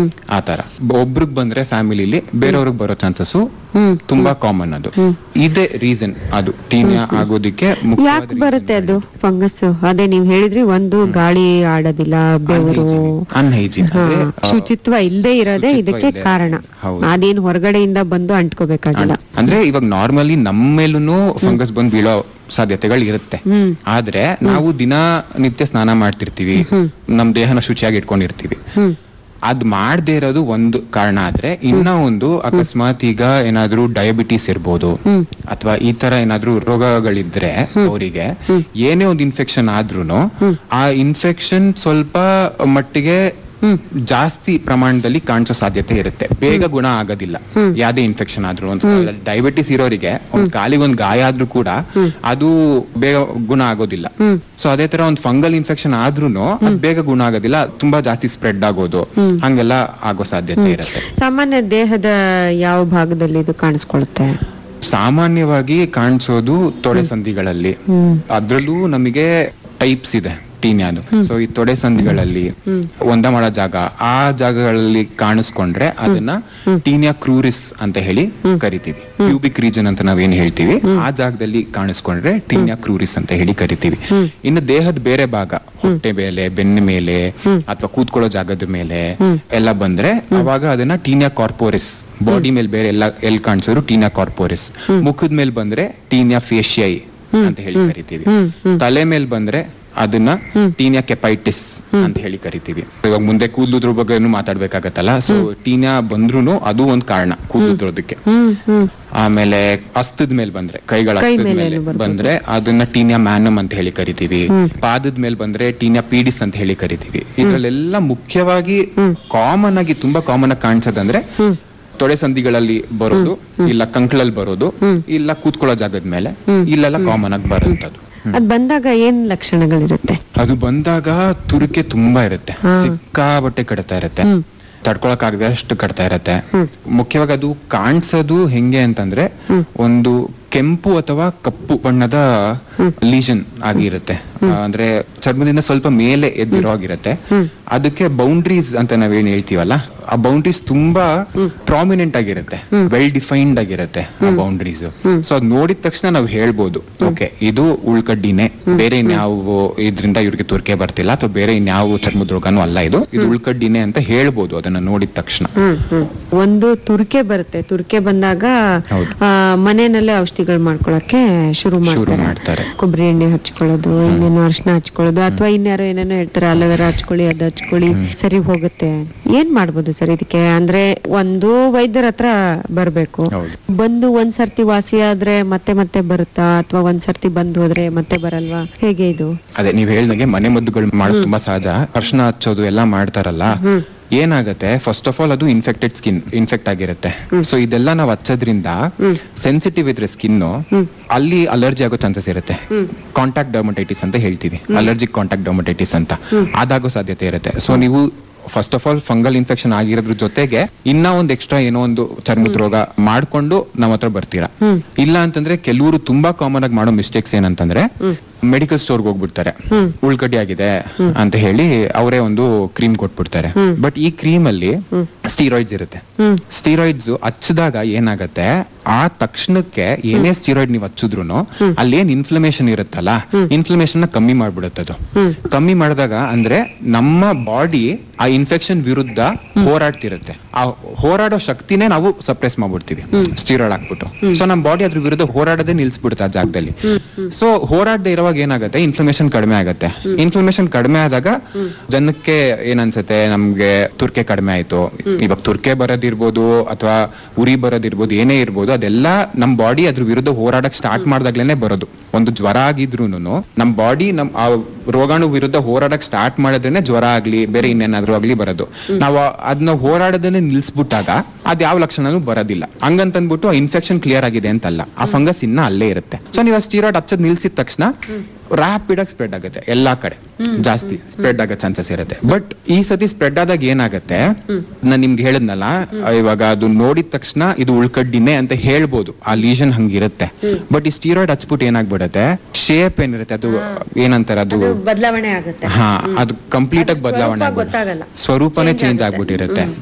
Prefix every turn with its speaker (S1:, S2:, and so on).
S1: ಹ್ಮ್
S2: ಆ ತರ ಒಬ್ರಿಗೆ ಬಂದ್ರೆ ಫ್ಯಾಮಿಲಿಲಿ ಬೇರೆಯವ್ರಿಗೆ ಬರೋ ಚಾನ್ಸಸ್
S1: ಹ್ಮ್
S2: ತುಂಬಾ ಕಾಮನ್ ಅದು ಇದೇ ರೀಸನ್ ಅದು ಟೀನಿಯಾ ಆಗೋದಿಕ್ಕೆ ಮುಖ್ಯವಾದ
S1: ಯಾಕೆ ಬರುತ್ತೆ ಅದು ಫಂಗಸ್ ಅದೇ ನೀವ್ ಹೇಳಿದ್ರಿ ಒಂದು ಗಾಳಿ ಆಡೋದಿಲ್ಲ ಬೆವರು
S2: ಅನ್ಹೈಜಿನ್
S1: ಹಾ, ಶುಚಿತ್ವ ಇಲ್ಲದೆ ಇರೋದೇ
S2: ಶುಚಿತ್ವ
S1: ಇದಕ್ಕೆ
S2: ಇಲ್ದೇ
S1: ಕಾರಣ
S2: ಹೌದು.
S1: ಅದೇನು ಹೊರಗಡೆಯಿಂದ ಬಂದು ಅಂಟ್ಕೋಬೇಕಾಗಿಲ್ಲ
S2: ಅಂದ್ರೆ ಇವಾಗ ನಾರ್ಮಲಿ ನಮ್ಮ ಮೇಲೂ ಫಂಗಸ್ ಬಂದ್ ಬೀಳೋ ಸಾಧ್ಯತೆಗಳು ಇರುತ್ತೆ
S1: ಹ್ಮ್
S2: ಆದ್ರೆ ನಾವು ದಿನ ನಿತ್ಯ ಸ್ನಾನ ಮಾಡ್ತಿರ್ತೀವಿ ನಮ್ ದೇಹನ ಶುಚಿಯಾಗಿ ಇಟ್ಕೊಂಡಿರ್ತೀವಿ
S1: ಹ್ಮ್
S2: ಅದ್ ಮಾಡದೇ ಇರೋದು ಒಂದು ಕಾರಣ ಆದ್ರೆ ಇನ್ನ ಒಂದು ಅಕಸ್ಮಾತ್ ಈಗ ಏನಾದ್ರೂ ಡಯಾಬಿಟಿಸ್ ಇರ್ಬೋದು
S1: ಹ್ಮ್
S2: ಅಥವಾ ಈ ತರ ಏನಾದ್ರೂ ರೋಗಗಳಿದ್ರೆ ಅವರಿಗೆ ಏನೇ ಒಂದು ಇನ್ಫೆಕ್ಷನ್ ಆದ್ರೂನು ಆ ಇನ್ಫೆಕ್ಷನ್ ಸ್ವಲ್ಪ ಮಟ್ಟಿಗೆ ಜಾಸ್ತಿ ಪ್ರಮಾಣದಲ್ಲಿ ಕಾಣಿಸೋ ಸಾಧ್ಯತೆ ಇರುತ್ತೆ ಬೇಗ ಗುಣ ಆಗೋದಿಲ್ಲ ಯಾವ್ದೇ ಇನ್ಫೆಕ್ಷನ್ ಆದ್ರೂ ಒಂದು ಡಯಾಬಿಟಿಸ್ ಇರೋರಿಗೆ ಒಂದ್ ಕಾಲಿಗೆ ಒಂದ್ ಗಾಯ ಆದ್ರೂ ಕೂಡ ಅದು ಬೇಗ ಗುಣ ಆಗೋದಿಲ್ಲ ಸೊ ಅದೇ ತರ ಒಂದು ಫಂಗಲ್ ಇನ್ಫೆಕ್ಷನ್ ಆದ್ರೂನು ಅದ್ ಬೇಗ ಗುಣ ಆಗೋದಿಲ್ಲ ತುಂಬಾ ಜಾಸ್ತಿ ಸ್ಪ್ರೆಡ್ ಆಗೋದು ಹಂಗೆಲ್ಲ ಆಗೋ ಸಾಧ್ಯತೆ ಇರುತ್ತೆ
S1: ಸಾಮಾನ್ಯ ದೇಹದ ಯಾವ ಭಾಗದಲ್ಲಿ ಇದು ಕಾಣಿಸ್ಕೊಳುತ್ತೆ
S2: ಸಾಮಾನ್ಯವಾಗಿ ಕಾಣಿಸೋದು ತೊಡೆ ಸಂಧಿಗಳಲ್ಲಿ
S1: ಹ್ಮ್
S2: ಅದ್ರಲ್ಲೂ ನಮಗೆ ಟೈಪ್ಸ್ ಇದೆ ಟೀನ್ಯಾದು ಸೊ ಈ ತೊಡೆ ಸಂಧಿಗಳಲ್ಲಿ ಒಂದ ಮಾಡೋ ಜಾಗ ಆ ಜಾಗಗಳಲ್ಲಿ ಕಾಣಿಸ್ಕೊಂಡ್ರೆ ಅದನ್ನ ಟೀನಿಯಾ ಕ್ರೂರಿಸ್ ಅಂತ ಹೇಳಿ ಕರಿತೀವಿ ಪ್ಯೂಬಿಕ್ ರೀಜನ್ ಅಂತ ನಾವೇನ್ ಹೇಳ್ತೀವಿ ಆ ಜಾಗದಲ್ಲಿ ಕಾಣಿಸ್ಕೊಂಡ್ರೆ ಟೀನಿಯಾ ಕ್ರೂರಿಸ್ ಅಂತ ಹೇಳಿ ಕರಿತೀವಿ ಇನ್ನು ದೇಹದ ಬೇರೆ ಭಾಗ ಹೊಟ್ಟೆ ಮೇಲೆ ಬೆನ್ನ ಮೇಲೆ ಅಥವಾ ಕೂತ್ಕೊಳ್ಳೋ ಜಾಗದ ಮೇಲೆ ಎಲ್ಲ ಬಂದ್ರೆ ಅವಾಗ ಅದನ್ನ ಟೀನಿಯಾ ಕಾರ್ಪೋರಿಸ್ ಬಾಡಿ ಮೇಲೆ ಬೇರೆ ಎಲ್ಲ ಎಲ್ಲಿ ಕಾಣಿಸಿದ್ರು ಟೀನಿಯಾ ಕಾರ್ಪೋರಿಸ್ ಮುಖದ ಮೇಲೆ ಬಂದ್ರೆ ಟೀನಿಯಾ ಫೇಶಿಯೈ ಅಂತ ಹೇಳಿ ಕರಿತೀವಿ ತಲೆ ಮೇಲೆ ಬಂದ್ರೆ ಅದನ್ನ ಟೀನಿಯಾ ಕೆಪೈಟಿಸ್ ಅಂತ ಹೇಳಿ ಕರಿತೀವಿ ಇವಾಗ ಮುಂದೆ ಕೂದಲುದ್ರ ಬಗ್ಗೆನೂ ಮಾತಾಡ್ಬೇಕಾಗತ್ತಲ್ಲ ಸೊ ಟೀನಿಯಾ ಬಂದ್ರೂನು ಅದು ಒಂದ್ ಕಾರಣ ಕೂದಲುದ್ರೋದಕ್ಕೆ
S1: ಹ್ಮ್ ಹ್ಮ್
S2: ಆಮೇಲೆ ಹಸ್ತದ ಮೇಲೆ ಬಂದ್ರೆ ಕೈಗಳ
S1: ಕೈ
S2: ಹಸ್ತದ
S1: ಮೇಲೇನು
S2: ಮೇಲೆ
S1: ಬರ್ಬೋದು.
S2: ಬಂದ್ರೆ ಅದನ್ನ ಟೀನಿಯಾ ಮ್ಯಾನಮ್ ಅಂತ ಹೇಳಿ ಕರಿತೀವಿ ಪಾದದ ಮೇಲೆ ಬಂದ್ರೆ ಟೀನಿಯಾ ಪೀಡಿಸ್ ಅಂತ ಹೇಳಿ ಕರಿತೀವಿ ಇದ್ರಲ್ಲೆಲ್ಲ ಮುಖ್ಯವಾಗಿ ಕಾಮನ್ ಆಗಿ ತುಂಬಾ ಕಾಮನ್ ಆಗಿ ಕಾಣಿಸೋದಂದ್ರೆ ತೊಡೆ ಸಂಧಿಗಳಲ್ಲಿ ಬರೋದು ಇಲ್ಲ ಕಂಕ್ಳಲ್ಲಿ ಬರೋದು ಇಲ್ಲ ಕೂತ್ಕೊಳ್ಳೋ ಜಾಗದ ಮೇಲೆ ಇಲ್ಲೆಲ್ಲ ಕಾಮನ್ ಆಗಿ ಬರುತ್ತದು
S1: ಅದ್ ಬಂದಾಗ ಏನ್ ಲಕ್ಷಣಗಳಿರುತ್ತೆ
S2: ಅದು ಬಂದಾಗ ತುರಿಕೆ ತುಂಬಾ ಇರುತ್ತೆ ಸಿಕ್ಕಾಬಟ್ಟೆ ಕಡಿತಾ ಇರುತ್ತೆ ತಡ್ಕೊಳಕ್ ಆಗದೆ ಅಷ್ಟು ಕಟ್ತಾ ಇರತ್ತೆ ಮುಖ್ಯವಾಗಿ ಅದು ಕಾಣಿಸೋದು ಹೆಂಗೆ ಅಂತಂದ್ರೆ ಒಂದು ಕೆಂಪು ಅಥವಾ ಕಪ್ಪು ಬಣ್ಣದ ಲೀಷನ್ ಆಗಿರುತ್ತೆ ಆ, ಅಂದ್ರೆ ಚರ್ಮದಿಂದ ಸ್ವಲ್ಪ ಮೇಲೆ ಎದ್ದಿರೋ ಆಗಿರುತ್ತೆ ಅದಕ್ಕೆ ಬೌಂಡ್ರೀಸ್ ಅಂತ ನಾವೇನ್ ಹೇಳ್ತೀವಲ್ಲ ಆ ಬೌಂಡ್ರೀಸ್ ತುಂಬಾ ಪ್ರಾಮಿನೆಂಟ್ ಆಗಿರುತ್ತೆ ವೆಲ್ ಡಿಫೈನ್ಡ್ ಆಗಿರುತ್ತೆ ಆ ಬೌಂಡ್ರೀಸ್ ಸೊ ಅದ್ ನೋಡಿದ ತಕ್ಷಣ ನಾವು ಹೇಳ್ಬೋದು ಓಕೆ ಇದು ಉಳ್ಕಡ್ಡಿನೇ ಬೇರೆ ಇನ್ಯಾವ ಇದ್ರಿಂದ ಇವ್ರಿಗೆ ತುರ್ಕೆ ಬರ್ತಿಲ್ಲ ಅಥವಾ ಬೇರೆ ಇನ್ಯಾವ ಚರ್ಮದ ರೋಗನೂ ಅಲ್ಲ ಇದು ಇದು ಉಳ್ಕಡ್ಡಿನೇ ಅಂತ ಹೇಳ್ಬೋದು ಅದನ್ನ ನೋಡಿದ ತಕ್ಷಣ
S1: ಹ್ಮ್ ಹ್ಮ್ ಒಂದು ತುರ್ಕೆ ಬರುತ್ತೆ ತುರ್ಕೆ ಬಂದಾಗ
S2: ಹೌದು.
S1: ಆ, ಮನೆಯಲ್ಲೇ ಔಷಧಿಗಳು ಮಾಡ್ಕೊಳಕ್ಕೆ ಶುರು
S2: ಶುರು
S1: ಮಾಡ್ತಾರೆ
S2: ಮಾಡ್ತಾರೆ
S1: ಕೊಬ್ಬರಿ ಎಣ್ಣೆ ಹಚ್ಕೊಳ್ಳೋದು ಇನ್ನೇನು ಅರ್ಶಿನ ಹಚ್ಕೊಳ್ಳೋದು ಅಥವಾ ಇನ್ಯಾರೋ ಏನೇನೋ ಹೇಳ್ತಾರೆ ಅಲೋವೆರಾ ಹಚ್ಕೊಳ್ಳಿ ಅದು ಹಚ್ಕೊಳ್ಳಿ ಸರಿ ಹೋಗುತ್ತೆ ಏನ್ ಮಾಡ್ಬೋದು ಸರ್ ಇದಕ್ಕೆ ಅಂದ್ರೆ ಒಂದು ವೈದ್ಯರ ಹತ್ರ ಬರ್ಬೇಕು
S2: ಹೌದು.
S1: ಬಂದು ಒಂದ್ ಸರ್ತಿ ವಾಸಿ ಆದ್ರೆ ಮತ್ತೆ ಮತ್ತೆ ಬರುತ್ತಾ ಅಥವಾ ಒಂದ್ ಸರ್ತಿ ಬಂದು ಹೋದ್ರೆ ಮತ್ತೆ ಬರಲ್ವಾ ಹೇಗೆ ಇದು
S2: ಅದೇ ನೀವ್ ಹೇಳ್ದಂಗೆ ಮನೆ ಮದ್ದುಗಳು ಮಾಡೋದು ತುಂಬಾ ಸಹಜ ಅರ್ಶನ ಹಚ್ಚೋದು ಎಲ್ಲ ಮಾಡ್ತಾರಲ್ಲ ಏನಾಗತ್ತೆ ಫಸ್ಟ್ ಆಫ್ ಆಲ್ ಅದು ಇನ್ಫೆಕ್ಟೆಡ್ ಸ್ಕಿನ್ ಇನ್ಫೆಕ್ಟ್ ಆಗಿರುತ್ತೆ ಸೊ ಇದೆಲ್ಲ ನಾವು ಹಚ್ಚೋದ್ರಿಂದ ಸೆನ್ಸಿಟಿವ್ ಇದ್ರೆ ಸ್ಕಿನ್ ಅಲ್ಲಿ ಅಲರ್ಜಿ ಆಗೋ ಚಾನ್ಸಸ್ ಇರುತ್ತೆ ಕಾಂಟ್ಯಾಕ್ಟ್ ಡರ್ಮಟೈಟಿಸ್ ಅಂತ ಹೇಳ್ತೀವಿ ಅಲರ್ಜಿಕ್ ಕಾಂಟ್ಯಾಕ್ಟ್ ಡರ್ಮಟೈಟಿಸ್ ಅಂತ ಅದಾಗೋ ಸಾಧ್ಯತೆ ಇರುತ್ತೆ ಸೊ ನೀವು first of all fungal infection ಆಗಿರೋದ್ರ ಜೊತೆಗೆ ಇನ್ನ ಒಂದ್ ಎಕ್ಸ್ಟ್ರಾ ಏನೋ ಒಂದು ಚರ್ಮದ ರೋಗ ಮಾಡ್ಕೊಂಡು ನಮ್ಮ ಹತ್ರ ಬರ್ತೀರಾ ಇಲ್ಲ ಅಂತಂದ್ರೆ ಕೆಲವರು ತುಂಬಾ ಕಾಮನ್ ಆಗಿ ಮಾಡೋ ಮಿಸ್ಟೇಕ್ಸ್ ಏನಂತಂದ್ರೆ ಮೆಡಿಕಲ್ ಸ್ಟೋರ್ಗೆ ಹೋಗ್ಬಿಡ್ತಾರೆ ಉಳ್ಕಡ್ಡಿ ಆಗಿದೆ ಅಂತ ಹೇಳಿ ಅವರೇ ಒಂದು ಕ್ರೀಮ್ ಕೊಟ್ಬಿಡ್ತಾರೆ ಬಟ್ ಈ ಕ್ರೀಮ್ ಅಲ್ಲಿ ಸ್ಟೀರಾಯ್ಡ್ಸ್ ಇರುತ್ತೆ
S1: ಹ್ಮ್
S2: ಸ್ಟೀರಾಯ್ಡ್ಸ್ ಹಚ್ಚಿದಾಗ ಏನಾಗತ್ತೆ ಆ ತಕ್ಷಣಕ್ಕೆ ಏನೇ ಸ್ಟೀರಾಯ್ಡ್ ನೀವು ಹಚ್ಚಿದ್ರು ಅಲ್ಲಿ ಏನ್ ಇನ್ಫ್ಲಮೇಷನ್ ಇರುತ್ತಲ್ಲ ಇನ್ಫ್ಲಮೇಷನ್ ನ ಕಮ್ಮಿ ಮಾಡ್ಬಿಡುತ್ತೆ ಅದು ಕಮ್ಮಿ ಮಾಡಿದಾಗ ಅಂದ್ರೆ ನಮ್ಮ ಬಾಡಿ ಆ ಇನ್ಫೆಕ್ಷನ್ ವಿರುದ್ಧ ಹೋರಾಡ್ತಿರುತ್ತೆ ಆ ಹೋರಾಡೋ ಶಕ್ತಿನೇ ನಾವು ಸಪ್ರೆಸ್ ಮಾಡ್ಬಿಡ್ತೀವಿ ಸ್ಟೀರಾಯ್ಡ್ ಹಾಕ್ಬಿಟ್ಟು ಸೊ ನಮ್ಮ ಬಾಡಿ ಅದ್ರ ವಿರುದ್ಧ ಹೋರಾಡೋದೇ ನಿಲ್ಸ್ಬಿಡುತ್ತೆ ಆ ಜಾಗದಲ್ಲಿ ಸೊ ಹೋರಾಡದೆ ಇರುವಾಗ ಏನಾಗುತ್ತೆ ಇನ್ಫ್ಲಮೇಷನ್ ಕಡಿಮೆ ಆಗುತ್ತೆ ಇನ್ಫ್ಲಮೇಷನ್ ಕಡಿಮೆ ಆದಾಗ ಜನಕ್ಕೆ ಏನನ್ಸುತ್ತೆ ನಮ್ಗೆ ತುರ್ಕೆ ಕಡಿಮೆ ಆಯ್ತು ಇವಾಗ ತುರ್ಕೆ ಬರೋದಿರ್ಬೋದು ಅಥವಾ ಉರಿ ಬರೋದಿರ್ಬೋದು ಏನೇ ಇರ್ಬೋದು ಅದೆಲ್ಲ ನಮ್ ಬಾಡಿ ಅದ್ರ ವಿರುದ್ಧ ಹೋರಾಡಕ್ ಸ್ಟಾರ್ಟ್ ಮಾಡ್ದಾಗ್ಲೇನೆ ಬರೋದು ಒಂದು ಜ್ವರ ಆಗಿದ್ರೂನು ನಮ್ ಬಾಡಿ ನಮ್ ಆ ರೋಗಾಣು ವಿರುದ್ಧ ಹೋರಾಡಕ್ ಸ್ಟಾರ್ಟ್ ಮಾಡಿದ್ರೇನೆ ಜ್ವರ ಆಗ್ಲಿ ಬೇರೆ ಇನ್ನೇನಾದ್ರೂ ಆಗ್ಲಿ ಬರೋದು ನಾವು ಅದನ್ನ ಹೋರಾಡೋದನ್ನೇ ನಿಲ್ಸ್ಬಿಟ್ಟಾಗ ಅದ್ ಯಾವ ಲಕ್ಷಣನೂ ಬರೋದಿಲ್ಲ ಹಂಗಂತಂದ್ಬಿಟ್ಟು ಆ ಇನ್ಫೆಕ್ಷನ್ ಕ್ಲಿಯರ್ ಆಗಿದೆ ಅಂತಲ್ಲ ಆ ಫಂಗಸ್ ಇನ್ನ ಅಲ್ಲೇ ಇರುತ್ತೆ ಸೊ ನೀವು ಆ ಸ್ಟೀರಾಯ್ಡ್ ಹಚ್ಚೋದ್ ನಿಲ್ಸಿದ ತಕ್ಷಣ ರ್ಯಾಪಿಡ್ ಆಗಿ ಸ್ಪ್ರೆಡ್ ಆಗುತ್ತೆ ಎಲ್ಲಾ ಕಡೆ ಜಾಸ್ತಿ ಸ್ಪ್ರೆಡ್ ಆಗೋ ಚಾನ್ಸಸ್ ಇರುತ್ತೆ ಬಟ್ ಈ ಸತಿ ಸ್ಪ್ರೆಡ್ ಆದಾಗ ಏನಾಗುತ್ತೆ ನಾನ್ ನಿಮ್ಗೆ ಹೇಳಿದ್ನಲ್ಲ ಇವಾಗ ಅದು ನೋಡಿದ ತಕ್ಷಣ ಇದು ಉಳ್ಕಡ್ಡಿನೇ ಅಂತ ಹೇಳ್ಬೋದು ಆ ಲೀಷನ್ ಹಂಗಿರುತ್ತೆ ಬಟ್ ಈ ಸ್ಟೀರಾಯ್ಡ್ ಹಚ್ಬಿಟ್ಟು ಏನಾಗ್ಬಿಡುತ್ತೆ ಶೇಪ್ ಏನಿರುತ್ತೆ ಅದು ಏನಂತಾರೆ ಅದು
S1: ಬದಲಾವಣೆ ಆಗುತ್ತೆ
S2: ಹಾ ಅದು ಕಂಪ್ಲೀಟ್ ಆಗಿ ಬದಲಾವಣೆ
S1: ಸ್ವರೂಪ
S2: ಆಗ್ಬಿಡುತ್ತೆ.
S1: ಗೊತ್ತಾಗಲ್ಲ.
S2: ಸ್ವರೂಪನೇ
S1: Change
S2: ಚೇಂಜ್
S1: ಆಗುತ್ತೆ.
S2: ಆಗ್ಬಿಟ್ಟಿರುತ್ತೆ